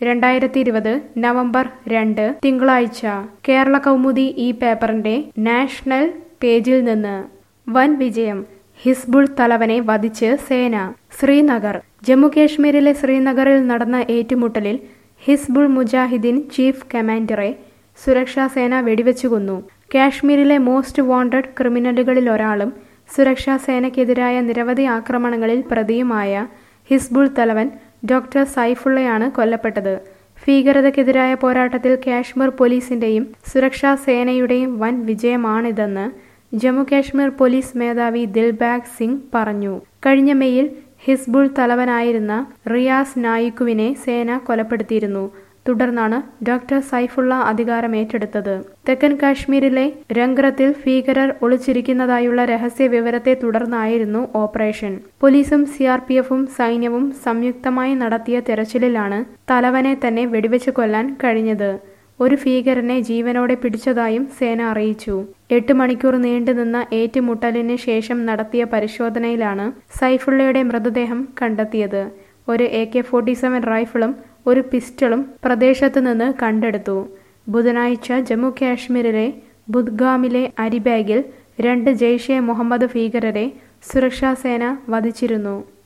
രണ്ടായിരത്തി ഇരുപത് നവംബർ രണ്ട് തിങ്കളാഴ്ച കേരള കൗമുദി ഈ പേപ്പറിന്റെ നാഷണൽ പേജിൽ നിന്ന് വൻ വിജയം ഹിസ്ബുൾ തലവനെ വധിച്ച് സേന ശ്രീനഗർ ജമ്മുകാശ്മീരിലെ ശ്രീനഗറിൽ നടന്ന ഏറ്റുമുട്ടലിൽ ഹിസ്ബുൾ മുജാഹിദ്ദീൻ ചീഫ് കമാൻഡറെ സുരക്ഷാ സേന വെടിവെച്ചു കൊന്നു കാശ്മീരിലെ മോസ്റ്റ് വാണ്ടഡ് ക്രിമിനലുകളിൽ ഒരാളും സുരക്ഷാ സേനയ്ക്കെതിരായ നിരവധി ആക്രമണങ്ങളിൽ പ്രതിയുമായ ഹിസ്ബുൾ തലവൻ ഡോക്ടർ സൈഫുള്ളയാണ് കൊല്ലപ്പെട്ടത് ഭീകരതയ്ക്കെതിരായ പോരാട്ടത്തിൽ കാശ്മീർ പോലീസിന്റെയും സുരക്ഷാ സേനയുടെയും വൻ വിജയമാണിതെന്ന് ജമ്മുകാശ്മീർ പോലീസ് മേധാവി ദിൽബാഗ് സിംഗ് പറഞ്ഞു കഴിഞ്ഞ മെയ്യിൽ ഹിസ്ബുൾ തലവനായിരുന്ന റിയാസ് നായിക്കുവിനെ സേന കൊലപ്പെടുത്തിയിരുന്നു തുടർന്നാണ് ഡോക്ടർ സൈഫുള്ള അധികാരം ഏറ്റെടുത്തത് തെക്കൻ കാശ്മീരിലെ രംഗ്രത്തിൽ ഭീകരർ ഒളിച്ചിരിക്കുന്നതായുള്ള രഹസ്യ വിവരത്തെ തുടർന്നായിരുന്നു ഓപ്പറേഷൻ പോലീസും സിആർപിഎഫും സൈന്യവും സംയുക്തമായി നടത്തിയ തെരച്ചിലിലാണ് തലവനെ തന്നെ വെടിവെച്ച് കൊല്ലാൻ കഴിഞ്ഞത് ഒരു ഭീകരനെ ജീവനോടെ പിടിച്ചതായും സേന അറിയിച്ചു എട്ട് മണിക്കൂർ നീണ്ടുനിന്ന ഏറ്റുമുട്ടലിന് ശേഷം നടത്തിയ പരിശോധനയിലാണ് സൈഫുള്ളയുടെ മൃതദേഹം കണ്ടെത്തിയത് ഒരു എ കെ ഫോർട്ടി സെവൻ റൈഫിളും ഒരു പിസ്റ്റളും പ്രദേശത്ത് നിന്ന് കണ്ടെടുത്തു ബുധനാഴ്ച ജമ്മു കാശ്മീരിലെ ബുദ്ഗാമിലെ അരിബാഗിൽ രണ്ട് ജെയ്ഷെ മുഹമ്മദ് ഭീകരരെ സുരക്ഷാ സേന വധിച്ചിരുന്നു